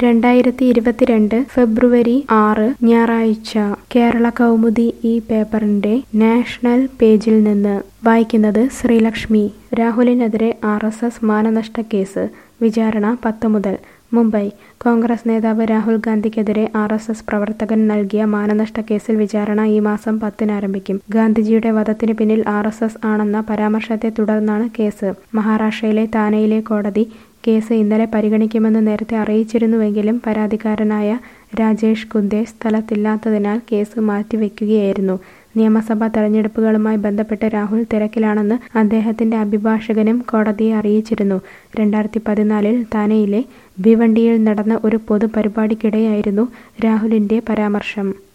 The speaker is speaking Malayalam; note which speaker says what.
Speaker 1: രണ്ടായിരത്തി ഇരുപത്തിരണ്ട് ഫെബ്രുവരി ആറ് ഞായറാഴ്ച കേരള കൗമുദി ഈ പേപ്പറിന്റെ നാഷണൽ പേജിൽ നിന്ന് വായിക്കുന്നത് ശ്രീലക്ഷ്മി രാഹുലിനെതിരെ ആർ എസ് എസ് മാനനഷ്ട കേസ് വിചാരണ പത്ത് മുതൽ മുംബൈ കോൺഗ്രസ് നേതാവ് രാഹുൽ ഗാന്ധിക്കെതിരെ ആർ എസ് എസ് പ്രവർത്തകൻ നൽകിയ മാനനഷ്ട കേസിൽ വിചാരണ ഈ മാസം പത്തിന് ആരംഭിക്കും ഗാന്ധിജിയുടെ വധത്തിന് പിന്നിൽ ആർ എസ് എസ് ആണെന്ന പരാമർശത്തെ തുടർന്നാണ് കേസ് മഹാരാഷ്ട്രയിലെ താനെയിലെ കോടതി കേസ് ഇന്നലെ പരിഗണിക്കുമെന്ന് നേരത്തെ അറിയിച്ചിരുന്നുവെങ്കിലും പരാതിക്കാരനായ രാജേഷ് കുന്ദേ സ്ഥലത്തില്ലാത്തതിനാൽ കേസ് മാറ്റിവെക്കുകയായിരുന്നു നിയമസഭാ തെരഞ്ഞെടുപ്പുകളുമായി ബന്ധപ്പെട്ട് രാഹുൽ തിരക്കിലാണെന്ന് അദ്ദേഹത്തിന്റെ അഭിഭാഷകനും കോടതിയെ അറിയിച്ചിരുന്നു രണ്ടായിരത്തി പതിനാലിൽ താനെയിലെ ഭിവണ്ടിയിൽ നടന്ന ഒരു പൊതുപരിപാടിക്കിടെയായിരുന്നു രാഹുലിന്റെ പരാമർശം